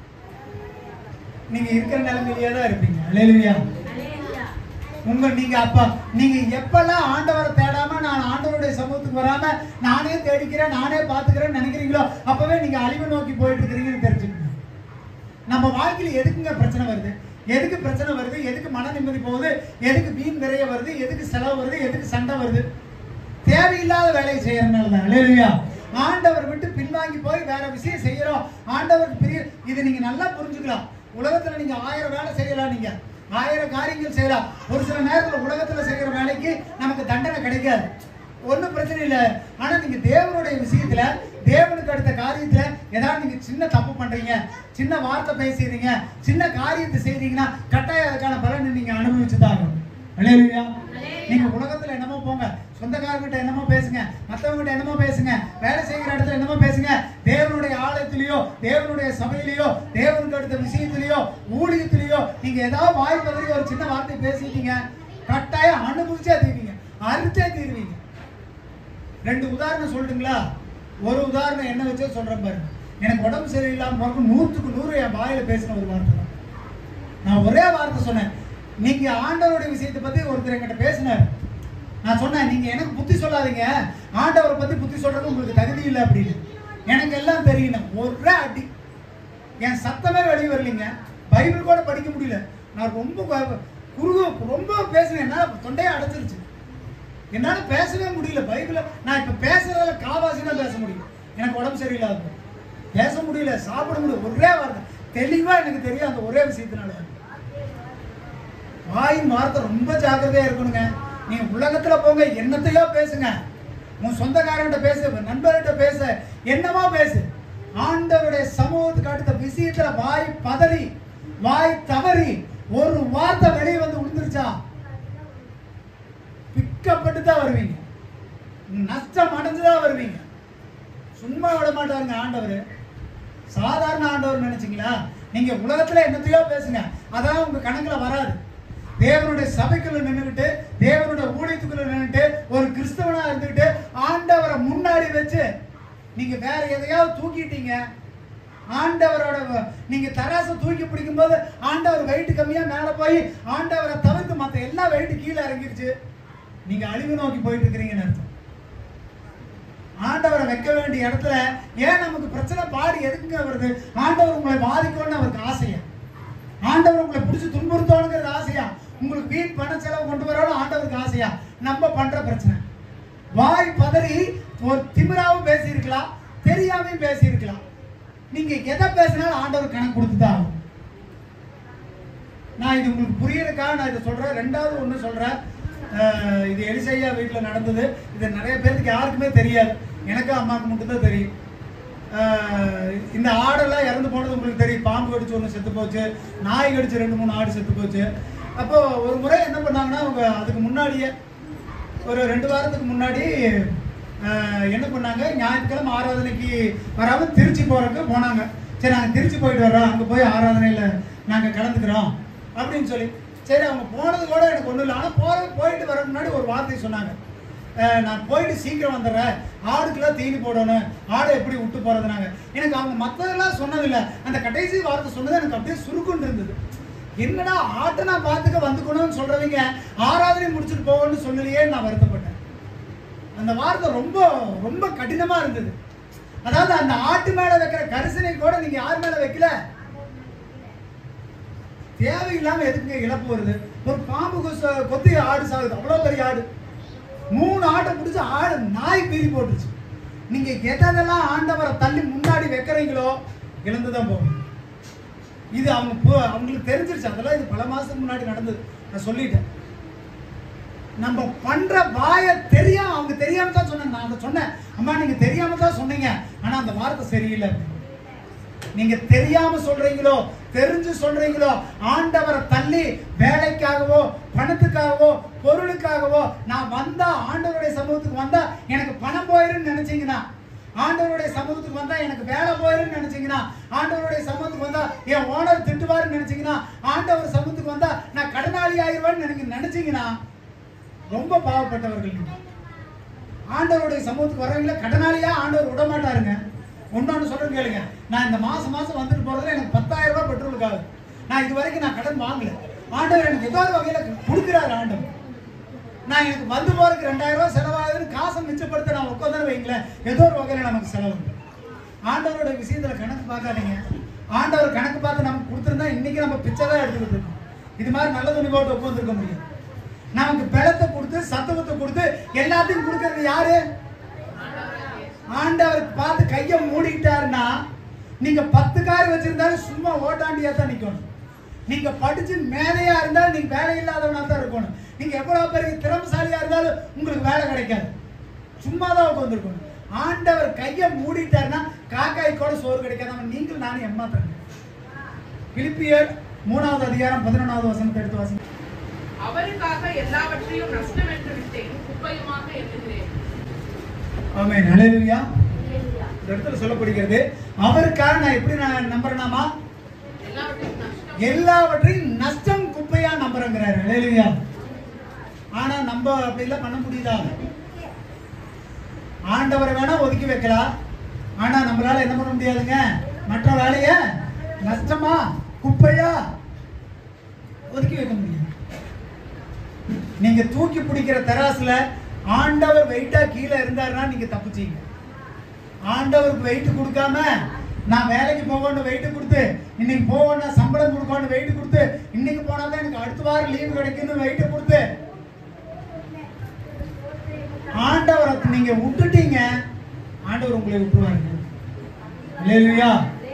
நீங்க இருக்கிற நிலைமையிலேயே தான் இருப்பீங்க அலையிலுயா உங்க நீங்க அப்ப நீங்க எப்பெல்லாம் ஆண்டவரை தேடாம நான் ஆண்டவருடைய சமூகத்துக்கு வராம நானே தேடிக்கிறேன் நானே பாத்துக்கிறேன்னு நினைக்கிறீங்களோ அப்பவே நீங்க அழிவு நோக்கி போயிட்டு இருக்கிறீங்கன்னு தெரிஞ்சுக்கணும் நம்ம வாழ்க்கையில எதுக்குங்க பிரச்சனை வருது எதுக்கு பிரச்சனை வருது எதுக்கு மன நிம்மதி போகுது எதுக்கு வீண் விரைய வருது எதுக்கு செலவு வருது எதுக்கு சண்டை வருது தேவையில்லாத வேலையை செய்யறதுனால தான் இல்லையா ஆண்டவர் விட்டு பின்வாங்கி போய் வேற விஷயம் செய்யறோம் ஆண்டவருக்கு பெரிய இது நீங்க நல்லா புரிஞ்சுக்கலாம் உலகத்துல நீங்க ஆயிரம் வேலை செய்யலாம் நீங்க ஆயிரம் காரியங்கள் செய்யலாம் ஒரு சில நேரத்துல உலகத்துல செய்யற வேலைக்கு நமக்கு தண்டனை கிடைக்காது ஒன்றும் பிரச்சனை இல்லை ஆனா நீங்க தேவனுடைய விஷயத்துல தேவனுக்கு அடுத்த காரியத்துல ஏதாவது நீங்க சின்ன தப்பு பண்றீங்க சின்ன வார்த்தை பேசுறீங்க சின்ன காரியத்தை செய்றீங்கன்னா கட்டாயம் அதுக்கான பலனை நீங்க அனுபவிச்சு தான் ஆகணும் அல்லேலூயா நீங்க உலகத்துல என்னமோ போங்க சொந்தக்காரங்கிட்ட என்னமோ பேசுங்க மத்தவங்கிட்ட என்னமோ பேசுங்க வேலை செய்கிற இடத்துல என்னமோ பேசுங்க தேவனுடைய ஆலயத்திலேயோ தேவனுடைய சபையிலேயோ தேவனுக்கு அடுத்த விஷயத்திலேயோ ஊழியத்திலேயோ நீங்க ஏதாவது வாய் பதறி ஒரு சின்ன வார்த்தை பேசிட்டீங்க கட்டாயம் அனுபவிச்சே தீருவீங்க அறுத்தே தீருவீங்க ரெண்டு உதாரணம் சொல்லட்டுங்களா ஒரு உதாரணம் என்ன வச்சே சொல்றேன் பாருங்க எனக்கு உடம்பு சரியில்லாம போறப்ப நூற்றுக்கு நூறு என் வாயில பேசின ஒரு வார்த்தை தான் நான் ஒரே வார்த்தை சொன்னேன் நீங்க ஆண்டவருடைய விஷயத்தை பத்தி ஒருத்தர் என்கிட்ட பேசினார் நான் சொன்னேன் நீங்க எனக்கு புத்தி சொல்லாதீங்க ஆண்டவரை பத்தி புத்தி சொல்றது உங்களுக்கு தகுதி இல்லை அப்படின்னு எனக்கு எல்லாம் தெரியணும் ஒரே அடி என் சத்தமே வெளியே வரலைங்க பைபிள் கூட படிக்க முடியல நான் ரொம்ப கு- குறுக ரொம்ப பேசினேன் என்னால தொண்டையே அடைச்சிருச்சு என்னால பேசவே முடியல பைபிள நான் இப்ப பேசுறதுல காவாசி தான் பேச முடியும் எனக்கு உடம்பு சரியில்லாத போது. பேச முடியல சாப்பிட முடியல ஒரே வார்த்தை தெளிவா எனக்கு தெரியும் அந்த ஒரே விஷயத்தினால வாயின் வார்த்தை ரொம்ப ஜாக்கிரதையா இருக்கணுங்க நீங்க உலகத்துல போங்க என்னத்தையோ பேசுங்க உன் சொந்தக்காரன்கிட்ட பேசு நண்பர்கிட்ட பேச என்னவோ பேசு ஆண்டவருடைய சமூகத்துக்கு அடுத்த விஷயத்துல வாய் பதறி வாய் தவறி ஒரு வார்த்தை வெளியே வந்து விழுந்துருச்சா பிக்கப்பட்டு தான் வருவீங்க நஷ்டம் அடைஞ்சுதான் வருவீங்க சும்மா விட மாட்டாருங்க ஆண்டவர் சாதாரண ஆண்டவர் நினைச்சீங்களா நீங்க உலகத்துல என்னத்தையோ பேசுங்க அதான் உங்க கணக்குல வராது தேவனுடைய சபைக்குள்ள நின்றுக்கிட்டு தேவனுடைய ஊழியத்துக்குள்ள நின்றுட்டு ஒரு கிறிஸ்தவனா இருந்துக்கிட்டு ஆண்டவரை முன்னாடி வச்சு நீங்க வேற எதையாவது தூக்கிட்டீங்க ஆண்டவரோட வ- நீங்க தராசை தூக்கி பிடிக்கும்போது ஆண்டவர் வெயிட் கம்மியா மேல போய் ஆண்டவரை தவிர்த்து மத்த எல்லா வெயிட் கீழே இறங்கிருச்சு நீங்க அழிவு நோக்கி போயிட்டு இருக்கிறீங்கன்னு அர்த்தம் ஆண்டவரை வைக்க வேண்டிய இடத்துல ஏன் நமக்கு பிரச்சனை பாடு எதுக்குங்க வருது ஆண்டவர் உங்களை பாதிக்கணும்னு அவருக்கு ஆசையா ஆண்டவர் உங்களை பிடிச்சி துன்புறுத்தணுங்கிறது ஆசையா உங்களுக்கு வீண் பண செலவு கொண்டு வரணும் ஆண்டவருக்கு ஆசையா நம்ம பண்ற பிரச்சனை வாய் பதறி ஒரு திமிராவும் பேசியிருக்கலாம் தெரியாமையும் பேசியிருக்கலாம் நீங்க எதை பேசினாலும் ஆண்டவர் கணக்கு கொடுத்து தான் ஆகும் நான் இது உங்களுக்கு புரியறதுக்காக நான் இதை சொல்றேன் ரெண்டாவது ஒன்று சொல்றேன் அஹ் இது எலிசையா வீட்டில் நடந்தது இது நிறைய பேருக்கு யாருக்குமே தெரியாது எனக்கு அம்மாவுக்கு மட்டும்தான் தெரியும் அஹ் இந்த ஆடெல்லாம் இறந்து போனது உங்களுக்கு தெரியும் பாம்பு கடிச்சு ஒன்று செத்து போச்சு நாய் கடிச்சு ரெண்டு மூணு ஆடு செத்து போச்சு அப்போ ஒரு முறை என்ன பண்ணாங்கன்னா அவங்க அதுக்கு முன்னாடியே ஒரு ரெண்டு வாரத்துக்கு முன்னாடி அஹ், என்ன பண்ணாங்க ஞாயிற்றுக்கிழமை ஆராதனைக்கு வராம திருச்சி போறதுக்கு போனாங்க சரி நாங்கள் திருச்சி போயிட்டு வர்றோம் அங்கே போய் ஆராதனையில் நாங்கள் கலந்துக்கிறோம் அப்படின்னு சொல்லி சரி அவங்க போனது கூட எனக்கு ஒன்றும் இல்லை ஆனால் போகிற போயிட்டு வர முன்னாடி ஒரு வார்த்தை சொன்னாங்க அஹ், நான் போயிட்டு சீக்கிரம் வந்துடுறேன் ஆடுக்கெல்லாம் தீனி போடணும் ஆடை எப்படி விட்டு போகிறதுனாங்க எனக்கு அவங்க மற்றதெல்லாம் சொன்னதில்லை அந்த கடைசி வார்த்தை சொன்னது எனக்கு அப்படியே சுருக்குன்னு இருந்தது என்னடா ஆட்டை நான் பார்த்துக்க வந்துக்கணும்னு சொல்றவங்க ஆராதனை முடிச்சுட்டு போகணும்னு சொல்லலையே நான் வருத்தப்பட்டேன் அந்த வார்த்தை ரொம்ப ரொம்ப கடினமா இருந்தது அதாவது அந்த ஆட்டு மேல வைக்கிற கரிசனை கூட நீங்க யார் மேல வைக்கல தேவையில்லாம எதுக்குங்க இழப்பு வருது ஒரு பாம்பு கொசு- கொத்தி ஆடு சாகுது அவ்வளவு பெரிய ஆடு மூணு ஆட்டை பிடிச்சி ஆடு நாய் பீறி போட்டுச்சு நீங்க எதெல்லாம் ஆண்டவரை தள்ளி முன்னாடி வைக்கிறீங்களோ இழந்துதான் போவீங்க இது அவங்க பு- அவங்களுக்கு தெரிஞ்சிருச்சு அதெல்லாம் இது பல மாசத்துக்கு முன்னாடி நடந்தது நான் சொல்லிட்டேன் நம்ம பண்ற வாய தெரியாம அவங்க தெரியாம தான் சொன்னாங்க நான் அதை சொன்னேன் அம்மா நீங்க தெரியாம தான் சொன்னீங்க ஆனா அந்த வார்த்தை சரியில்லை நீங்க தெரியாம சொல்றீங்களோ தெரிஞ்சு சொல்றீங்களோ ஆண்டவரை தள்ளி வேலைக்காகவோ பணத்துக்காகவோ பொருளுக்காகவோ நான் வந்தா ஆண்டவருடைய சமூகத்துக்கு வந்தா எனக்கு பணம் போயிருன்னு நினைச்சீங்கன்னா ஆண்டவருடைய சமூகத்துக்கு வந்தா எனக்கு வேலை போயிருன்னு நினைச்சீங்கன்னா ஆண்டவருடைய சமூகத்துக்கு வந்தா என் ஓனர் திட்டுவாருன்னு நினைச்சீங்கன்னா ஆண்டவர் சமூகத்துக்கு வந்தா நான் கடனாளி ஆயிடுவேன்னு நீங்க நினைச்சீங்கன்னா ரொம்ப பாவப்பட்டவர்கள் நீங்க ஆண்டவருடைய சமூகத்துக்கு வரவங்கள கடனாளியா ஆண்டவர் விட மாட்டாருங்க ஒன்னொன்னு சொல்றேன் கேளுங்க நான் இந்த மாசம் மாசம் வந்துட்டு போறதுல எனக்கு பத்தாயிரம் ரூபாய் பெட்ரோலுக்கு ஆகுது நான் இது வரைக்கும் நான் கடன் வாங்கல ஆண்டவர் எனக்கு ஏதோ ஒரு வகையில கொடுக்குறாரு ஆண்டவர் நான் எனக்கு வந்து போறதுக்கு ரெண்டாயிரம் ரூபாய் செலவாகுதுன்னு காசை மிச்சப்படுத்த நான் உட்காந்து வைங்களேன் ஏதோ ஒரு வகையில நமக்கு செலவு ஆண்டவரோட விஷயத்துல கணக்கு பார்க்காதீங்க ஆண்டவர் கணக்கு பார்த்து நமக்கு கொடுத்துருந்தா இன்னைக்கு நம்ம பிச்சை தான் எடுத்துக்கிட்டு இருக்கோம் இது மாதிரி நல்ல துணி போட்டு உட்காந்துருக்க முடியும் நமக்கு பலத்தை கொடுத்து சத்துவத்தை கொடுத்து எல்லாத்தையும் கொடுக்கறது யாரு ஆண்டவர் பார்த்து கையை மூடிக்கிட்டாருன்னா நீங்க பத்து கார் வச்சிருந்தாலும் சும்மா ஓட்டாண்டியா தான் நிக்கணும் நீங்க படிச்சு மேதையா இருந்தாலும் நீங்க வேலை இல்லாதவனா தான் இருக்கணும் நீங்க எவ்வளவு பெரிய திறமசாலியா இருந்தாலும் உங்களுக்கு வேலை கிடைக்காது சும்மா தான் உட்காந்துருக்கணும் ஆண்டவர் கையை மூடிட்டாருன்னா காக்காய் கூட சோறு கிடைக்காது அவன் நீங்கள் நானும் ஏமாத்துறேன் பிலிப்பியர் மூணாவது அதிகாரம் பதினொன்றாவது வசனத்தை எடுத்து வாசிங்க அவருக்காக எல்லாவற்றையும் நஷ்டம் என்று விட்டேன் குப்பையுமாக எண்ணுகிறேன் ஆமென் ஹalleluya இந்த இடத்துல சொல்லப்படுகிறது அவருக்காக நான் எப்படி நான் நம்புறேனாமா எல்லாவற்றையும் நஷ்டம் எல்லாவற்றையும் நஷ்டம் குப்பையா நம்புறேங்கிறாரு ஹalleluya ஆனா நம்ம அப்படிலாம் பண்ண முடியுதா ஆண்டவரை வேணா ஒதுக்கி வைக்கலாம் ஆனா நம்மளால என்ன பண்ண முடியாதுங்க மற்ற வேலைய நஷ்டமா குப்பையா ஒதுக்கி வைக்க முடியாது நீங்க தூக்கி பிடிக்கிற தராசுல ஆண்டவர் வெயிட்டா கீழே இருந்தாருன்னா நீங்க தப்பிச்சீங்க ஆண்டவருக்கு வெயிட் கொடுக்காம நான் வேலைக்கு போகணும் வெயிட் கொடுத்து இன்னைக்கு போகணும் சம்பளம் கொடுக்கணும் வெயிட் கொடுத்து இன்னைக்கு போனா தான் எனக்கு அடுத்த வாரம் லீவு கிடைக்கும்னு வெயிட் கொடுத்து ஆண்டவரை நீங்க விட்டுட்டீங்க ஆண்டவர் உங்களை விட்டுருவாங்க இல்லையா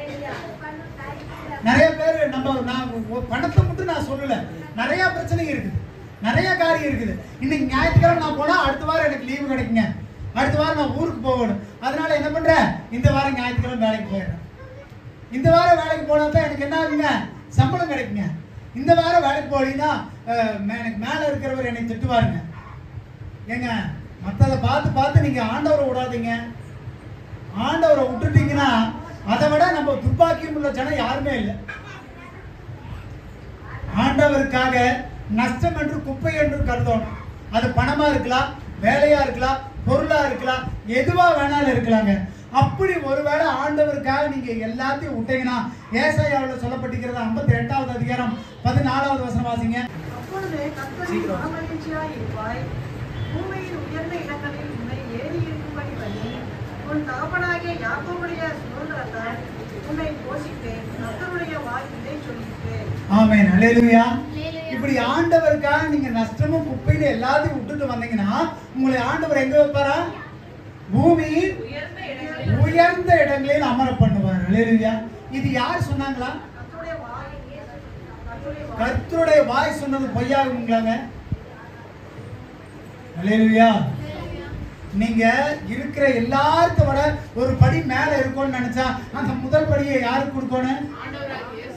நிறைய பேர் நம்ம நான் ஒ- பணத்தை மட்டும் நான் சொல்லல நிறைய பிரச்சனை இருக்குது நிறைய காரியம் இருக்குது இன்னைக்கு ஞாயிற்றுக்கிழமை நான் போனா அடுத்த வாரம் எனக்கு லீவு கிடைக்குங்க அடுத்த வாரம் நான் ஊருக்கு போகணும் அதனால என்ன பண்றேன் இந்த வாரம் ஞாயிற்றுக்கிழமை வேலைக்கு போயிடுறேன் இந்த வாரம் வேலைக்கு போனா தான் எனக்கு என்ன ஆகுங்க சம்பளம் கிடைக்குங்க இந்த வாரம் வேலைக்கு போகலீங்கன்னா அஹ், மே- எனக்கு மேல இருக்கிறவர் என்னை திட்டுவாருங்க ஏங்க மற்றதை பார்த்து பார்த்து நீங்க ஆண்டவரை விடாதீங்க ஆண்டவரை விட்டுட்டீங்கன்னா அதை விட நம்ம துப்பாக்கியம் உள்ள ஜனம் யாருமே இல்லை ஆண்டவருக்காக நஷ்டம் என்று குப்பை என்று கருதணும் அது பணமா இருக்கலாம் வேலையா இருக்கலாம் பொருளா இருக்கலாம் எதுவா வேணாலும் இருக்கலாங்க அப்படி ஒருவேளை ஆண்டவருக்காக நீங்க எல்லாத்தையும் விட்டீங்கன்னா ஏசாயாவில் சொல்லப்பட்டிருக்கிறது ஐம்பத்தி எட்டாவது அதிகாரம் பதினாலாவது வசனம் வாசிங்க அப்பொழுது கர்த்தரின் சீக்கிரம். மனமகிழ்ச்சியாய் இருப்பாய் பூமியின் உயர்ந்த இடங்களில் உன்னை ஏறி இருக்கும்படி பண்ணி உன் தகப்பனாகிய யாக்கோபுடைய சுதந்திரத்தால் உன்னை போஷித்தேன் கர்த்தருடைய வாய் இதை சொல்லிட்டேன் ஆமென் அல்லேலூயா அல்லேலூயா. இப்படி ஆண்டவருக்காக நீங்க நஷ்டமும் குப்பையில எல்லாத்தையும் விட்டுட்டு வந்தீங்கன்னா உங்களை ஆண்டவர் எங்க வைப்பாரா பூமியின் உயர்ந்த இடங்களில் உயர்ந்த இடங்களில் அமர பண்ணுவார் அல்லேலூயா இது யார் சொன்னாங்களா கர்த்தருடைய வாய் கர்த்தருடைய வாய் கர்த்தருடைய வாய் சொன்னது பொய்யாகுங்களாங்க அல்லேலூயா அல்லேலூயா. நீங்க இருக்கிற எல்லாருக்கும் விட ஒரு படி மேல இருக்கும்னு நினைச்சா அந்த முதல் படியை யாருக்கு கொடுக்கணும் ஆண்டவராகிய இயேசு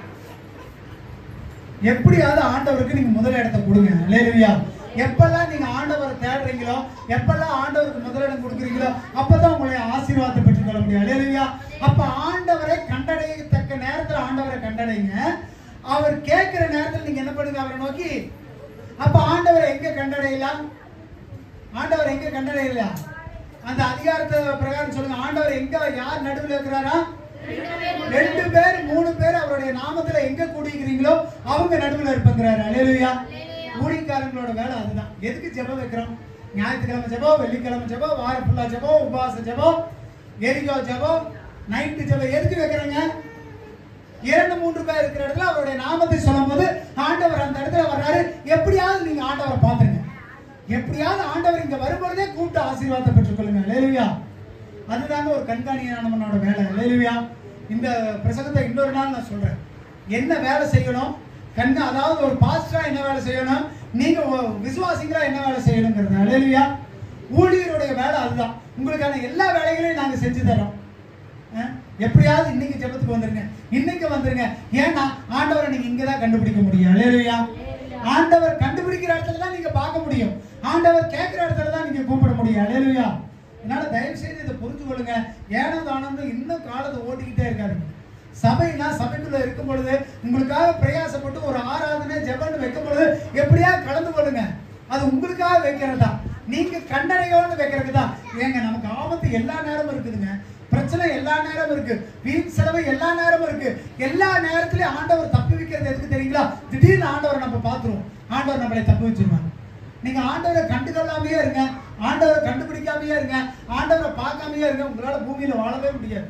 எப்படியாவது ஆண்டவருக்கு நீங்க முதல் இடத்தை கொடுங்க அல்லேலூயா எப்பெல்லாம் நீங்க ஆண்டவரை தேடுறீங்களோ எப்பெல்லாம் ஆண்டவருக்கு முதலிடம் கொடுக்குறீங்களோ அப்பதான் உங்களை ஆசீர்வாதத்தை பெற்றுக்கொள்ள முடியும் அல்லேலூயா அப்ப ஆண்டவரை கண்டடையத்தக்க நேரத்துல ஆண்டவரை கண்டடைங்க அவர் கேட்கிற நேரத்துல நீங்க என்ன பண்ணுங்க அவரை நோக்கி அப்ப ஆண்டவரை எங்க கண்டடையலாம் ஆண்டவர் எங்க கண்டடையலாம் அந்த அதிகாரத்தை பிரகாரம் சொல்லுங்க ஆண்டவர் எங்க யார் நடுவில் இருக்கிறாரா ரெண்டு பேர் மூணு பேர் அவருடைய நாமத்துல எங்க கூடிக்கிறீங்களோ அவங்க நடுவுல இருப்பங்கிறாரு அலேலுயா ஊழிக்காரங்களோட வேலை அதுதான் எதுக்கு ஜெபம் வைக்கிறோம் ஞாயிற்றுக்கிழமை ஜெபம் வெள்ளிக்கிழமை ஜெபம் வாரம் ஃபுல்லா ஜெபம் உபவாச ஜெபம் எரிகோ ஜெபம் நைட்டு ஜெபம் எதுக்கு வைக்கிறோங்க இரண்டு மூன்று பேர் இருக்கிற இடத்துல அவருடைய நாமத்தை சொல்லும்போது ஆண்டவர் அந்த இடத்துல வர்றாரு எப்படியாவது நீங்க ஆண்டவரை பாத்துருங்க எப்படியாவது ஆண்டவர் இங்க வரும்பொழுதே கூப்பிட்டு ஆசீர்வாதத்தை பெற்றுக்கொள்ளுங்க லேலுவியா அதுதாங்க ஒரு கண்காணியானவனோட வேலை லேலுவியா இந்த பிரசங்கத்தை இன்னொரு நாள் நான் சொல்றேன் என்ன வேலை செய்யணும் கண்கா அதாவது ஒரு பாஸ்டரா என்ன வேலை செய்யணும் நீங்க ஒ- விசுவாசிங்களா என்ன வேலை செய்யணுங்கிறது லேலுவியா ஊழியருடைய வேலை அதுதான் உங்களுக்கான எல்லா வேலைகளையும் நாங்க செஞ்சு தரோம் அஹ், எப்படியாவது இன்னைக்கு ஜெபத்துக்கு வந்துருங்க இன்னைக்கு வந்துருங்க ஏன்னா ஆண்டவரை நீங்க இங்க தான் கண்டுபிடிக்க முடியும் அல்லேலூயா ஆண்டவர் கண்டுபிடிக்கிற இடத்துல தான் நீங்க பார்க்க முடியும் ஆண்டவர் கேட்கிற இடத்துல தான் நீங்க கூப்பிட முடியும் அல்லேலூயா அதனால தயவு செய்து இதை புரிஞ்சு கொள்ளுங்க ஏனோ தானோன்னு இன்னும் காலத்தை ஓட்டிக்கிட்டே இருக்காருங்க சபைனா சபைக்குள்ள இருக்கும் பொழுது உங்களுக்காக பிரயாசப்பட்டு ஒரு ஆராதனை ஜெபம்னு வைக்கும் பொழுது எப்படியா கலந்து கொள்ளுங்க அது உங்களுக்காக வைக்கிறதா நீங்க கண்டனையோன்னு வைக்கிறது தான் ஏங்க நமக்கு ஆபத்து எல்லா நேரமும் இருக்குதுங்க பிரச்சனை எல்லா நேரமும் இருக்கு வீண் செலவு எல்லா நேரமும் இருக்கு எல்லா நேரத்திலயும் ஆண்டவர் தப்பி வைக்கிறது எதுக்கு தெரியுங்களா திடீர்னு ஆண்டவரை நம்ம பார்த்துருவோம் ஆண்டவர் நம்மளை தப்பி வச்சிருவாங்க நீங்க ஆண்டவரை கண்டுகொள்ளாமையே இருங்க ஆண்டவரை கண்டுபிடிக்காமையே இருங்க ஆண்டவரை பார்க்காமையே இருங்க உங்களால பூமியில வாழவே முடியாது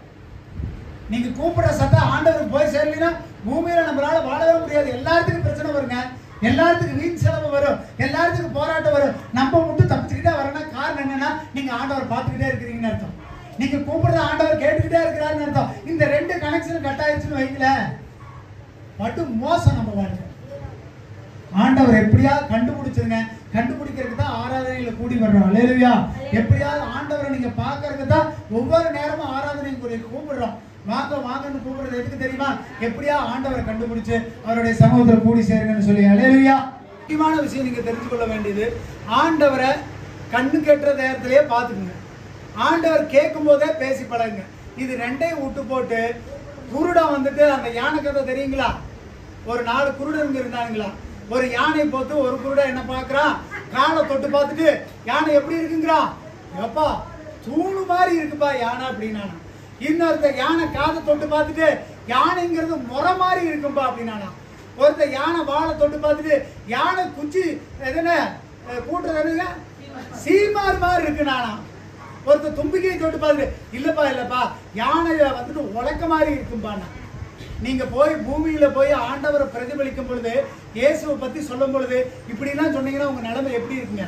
நீங்க கூப்பிடுற சத்தம் ஆண்டவருக்கு போய் சேரலைன்னா பூமியில நம்மளால வாழவே முடியாது எல்லாத்துக்கும் பிரச்சனை வருங்க எல்லாத்துக்கும் வீண் செலவு வரும் எல்லாத்துக்கும் போராட்டம் வரும் நம்ம மட்டும் தப்பிச்சுக்கிட்டே வரனா காரணம் என்னன்னா நீங்க ஆண்டவர் பார்த்துக்கிட்டே இருக்கிறீங்கன்னு அர்த்தம் நீங்க கூப்பிடுறத ஆண்டவர் கேட்டுக்கிட்டே இருக்கிறாருன்னு அர்த்தம் இந்த ரெண்டு கனெக்ஷன் கட் ஆயிடுச்சுன்னு வைங்களேன் பட்டு மோசம் நம்ம வாழ்க்கை ஆண்டவர் எப்படியாவது கண்டுபிடிச்சிருங்க கண்டுபிடிக்கிறதுக்கு தான் ஆராதனையில கூடி வர்றோம் அல்லேலூயா எப்படியாவது ஆண்டவரை நீங்க பார்க்கறதுக்கு தான் ஒவ்வொரு நேரமும் ஆராதனைக்கு கூடி கூப்பிடுறோம் வாங்க வாங்கன்னு கூப்பிடுறது எதுக்கு தெரியுமா எப்படியா ஆண்டவரை கண்டுபிடிச்சு அவருடைய சமூகத்துல கூடி சேருங்கன்னு சொல்லி அல்லேலூயா முக்கியமான விஷயம் நீங்க தெரிஞ்சு கொள்ள வேண்டியது ஆண்டவரை கண்ணு கெட்டுற நேரத்திலேயே பார்த்துக்குங்க ஆண்டவர் கேட்கும் போதே பேசி பழகுங்க இது ரெண்டையும் விட்டு போட்டு குருடன் வந்துட்டு அந்த யானை கதை தெரியுங்களா ஒரு நாலு குருடனுங்க இருந்தானுங்களா ஒரு யானை போத்து ஒரு குருடன் என்ன பார்க்கறான் காலை தொட்டு பார்த்துட்டு யானை எப்படி இருக்குங்கிறான் எப்பா தூணு மாதிரி இருக்குப்பா யானை அப்படின்னானா இன்னொருத்தர் யானை காதை தொட்டு பார்த்துட்டு யானைங்கிறது முறை மாதிரி இருக்கும்பா அப்படின்னானா ஒருத்தர் யானை வாழை தொட்டு பார்த்துட்டு யானை குச்சி எதுன கூட்டுறது என்னங்க சீமார் மாதிரி இருக்கு நானா ஒருத்தர் தும்பிக்கையை தொட்டு பார்த்துட்டு இல்லப்பா இல்லப்பா யானை வந்துட்டு உலக்க மாதிரி இருக்கும்பாண்ணா நீங்க போய் பூமியில போய் ஆண்டவரை பிரதிபலிக்கும் பொழுது இயேசுவை பத்தி சொல்லும் பொழுது இப்படிலாம் சொன்னீங்கன்னா உங்க நிலைமை எப்படி இருக்குங்க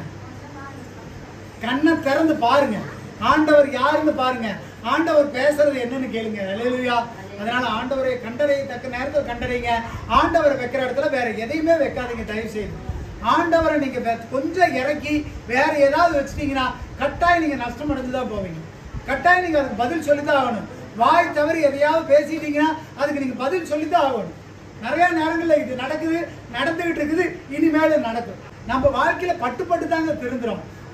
கண்ணை திறந்து பாருங்க ஆண்டவர் யாருன்னு பாருங்க ஆண்டவர் பேசுறது என்னன்னு கேளுங்க அல்லேலூயா அதனால ஆண்டவரை கண்டறிய தக்க நேரத்தில் கண்டறிங்க ஆண்டவரை வைக்கிற இடத்துல வேற எதையுமே வைக்காதீங்க தயவு செய்து ஆண்டவரை நீங்க வே- கொஞ்சம் இறக்கி வேற ஏதாவது வச்சிட்டீங்கன்னா கட்டாயம் நீங்க நஷ்டம் அடைஞ்சு தான் போவீங்க கட்டாயம் நீங்க அதுக்கு பதில் சொல்லித்தான் ஆகணும் வாய் தவறி எதையாவது பேசிட்டீங்கன்னா அதுக்கு நீங்க பதில் சொல்லித்தான் ஆகணும் நிறைய நேரங்கள்ல இது நடக்குது நடந்துகிட்டு இருக்குது இனிமேலும் நடக்கும் நம்ம வாழ்க்கையில பட்டு பட்டு தாங்க திருந்துறோம்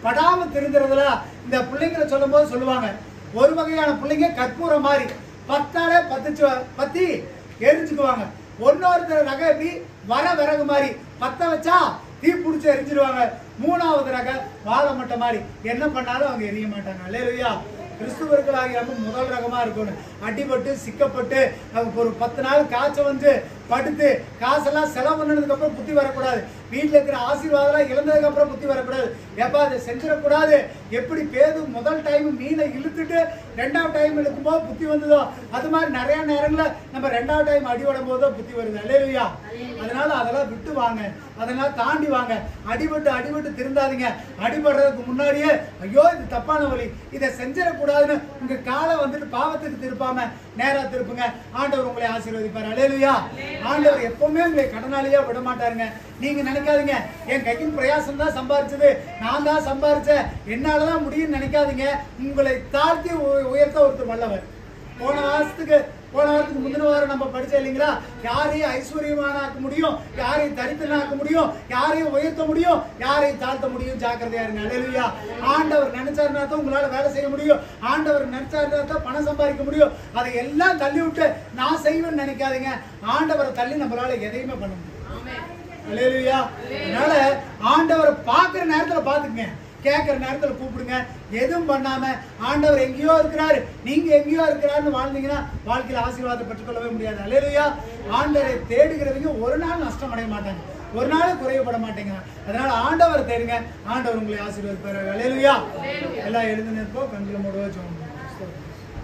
படாம திருந்துறதுல இந்த பிள்ளைங்களை சொல்லும் போது சொல்லுவாங்க ஒரு வகையான பிள்ளைங்க கற்பூரம் மாதிரி பத்தாலே பத்துச்சு பத்தி எரிஞ்சுக்குவாங்க ஒன்னொருத்தர் ரகம் எப்படி வர விறகு மாதிரி பத்த வச்சா தீ பிடிச்சி எரிஞ்சிருவாங்க மூணாவது ரக வாழை மட்டை மாதிரி என்ன பண்ணாலும் அவங்க எரிய மாட்டாங்க அல்லேலுயா கிறிஸ்துவர்களாகிய நம்ம முதல் ரகமா இருக்கணும் அடிபட்டு சிக்கப்பட்டு அவங்க ஒரு பத்து நாள் காய்ச்சல் வந்து படுத்து காசெல்லாம் செலவு பண்ணதுக்கு அப்புறம் புத்தி வரக்கூடாது வீட்டில் இருக்கிற ஆசீர்வாதம் இழந்ததுக்கு அப்புறம் புத்தி வரக்கூடாது ஏப்பா அதை செஞ்சிடக்கூடாது எப்படி பேது முதல் டைம் மீனை இழுத்துட்டு ரெண்டாவது டைம் இழுக்கும்போது புத்தி வந்ததோ அது மாதிரி நிறைய நேரங்களில் நம்ம ரெண்டாவது டைம் அடிபடும் போதோ புத்தி வருது அல்லேலுயா அதனால அதெல்லாம் விட்டு வாங்க அதெல்லாம் தாண்டி வாங்க அடிபட்டு அடிபட்டு திருந்தாதீங்க அடிபடுறதுக்கு முன்னாடியே ஐயோ இது தப்பான வழி இதை செஞ்சிடக்கூடாதுன்னு உங்க காலை வந்துட்டு பாவத்துக்கு திருப்பாம நேரா திருப்புங்க ஆண்டவர் உங்களை ஆசீர்வதிப்பார் அலேலுயா ஆண்டவர் எப்பவுமே உங்களை கடனாளியா விட மாட்டாருங்க நீங்க நினைக்காதீங்க என் கையின் பிரயாசம் தான் சம்பாரிச்சது நான் தான் சம்பாரிச்சேன் என்னாலதான் முடியும்னு நினைக்காதீங்க உங்களை தாழ்த்தி உ- உயர்த்த ஒருத்தர் வல்லவர் போன வாரத்துக்கு போன வாரத்துக்கு முந்தின வாரம் நம்ம படிச்சோம் இல்லைங்களா யாரையும் ஐஸ்வர்யமான ஆக்க முடியும் யாரையும் தரித்திரனா ஆக்க முடியும் யாரையும் உயர்த்த முடியும் யாரையும் தாழ்த்த முடியும் ஜாக்கிரதையா இருங்க அலையா ஆண்டவர் நினைச்சாருனா தான் உங்களால வேலை செய்ய முடியும் ஆண்டவர் நினைச்சாருனா தான் பணம் சம்பாதிக்க முடியும் அதை எல்லாம் தள்ளி விட்டு நான் செய்வேன்னு நினைக்காதீங்க ஆண்டவரை தள்ளி நம்மளால எதையுமே பண்ண முடியும் ஆமென். அல்லேலூயா அதனால ஆண்டவரை பார்க்குற நேரத்துல பார்த்துக்குங்க கேட்குற நேரத்துல கூப்பிடுங்க எதுவும் பண்ணாம ஆண்டவர் எங்கேயோ இருக்கிறாரு நீங்க எங்கேயோ இருக்கிறாருன்னு வாழ்ந்தீங்கன்னா வாழ்க்கையில ஆசீர்வாதம் பெற்றுக்கொள்ளவே முடியாது அல்லேலூயா ஆண்டவரை தேடுகிறவங்க ஒரு நாள் நஷ்டம் அடைய மாட்டாங்க ஒரு நாள் குறையப்பட மாட்டேங்க அதனால ஆண்டவரை தேடுங்க ஆண்டவர் உங்களை ஆசீர்வதிப்பாரு அல்லேலூயா எல்லாம் எழுந்து நிற்போம் கண்களை மூடவா ஜெபம் பண்ணுவோம்.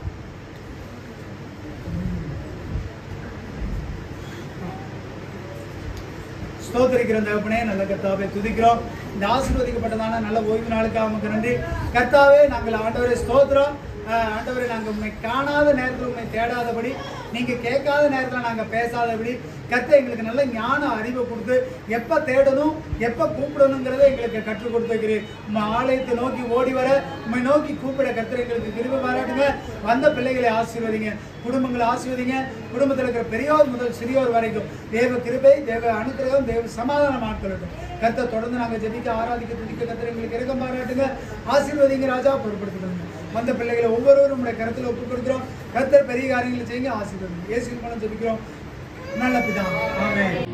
ஸ்தோத்திரிக்கிற தகப்பனே நல்ல கர்த்தாவே துதிக்கிறோம் இந்த ஆசீர்வதிக்கப்பட்டதான நல்ல ஓய்வு நாளுக்கு அவனுக்கு நன்றி கர்த்தாவே நாங்கள் ஆண்டவரை ஸ்தோத்திரம் ஆஹ் ஆண்டவரே நாங்கள் உண்மை காணாத நேரத்தில் உண்மை தேடாதபடி நீங்கள் கேட்காத நேரத்தில் நாங்கள் பேசாதபடி கர்த்தர் எங்களுக்கு நல்ல ஞான அறிவை கொடுத்து எப்போ தேடணும் எப்போ கூப்பிடணுங்கிறத எங்களுக்கு கற்றுக் கொடுத்துருக்கிறீர் உங்கள் ஆலயத்தை நோக்கி ஓடி வர உண்மை நோக்கி கூப்பிட கர்த்தர் எங்களுக்கு கிருபை பாராட்டுங்க வந்த பிள்ளைகளை ஆசீர்வதிங்க குடும்பங்களை ஆசீர்வதிங்க குடும்பத்தில் இருக்கிற பெரியோர் முதல் சிறியோர் வரைக்கும் தேவ கிருபை தேவ அனுக்கிரகம் தேவ சமாதானம் ஆட்கொள்ளட்டும் கர்த்தர் தொடர்ந்து நாங்கள் ஜெபிக்க ஆராதிக்க துதிக்க கர்த்தர் எங்களுக்கு இறக்கம் பாராட்டுங்க ஆசீர்வதிங்க ராஜா பொறுப்படுத்திக்கொள்ளுங்க வந்த பிள்ளைகளை ஒவ்வொருவரும் உங்களுடைய கருத்தில் ஒப்புக் கொடுக்கிறோம் கர்த்தர் பெரிய காரியங்களை செய்யுங்க ஆசீர்வதிங்க இயேசு மூலம் ஜெபிக்கிறோம் நல்ல பிதா ஆமென்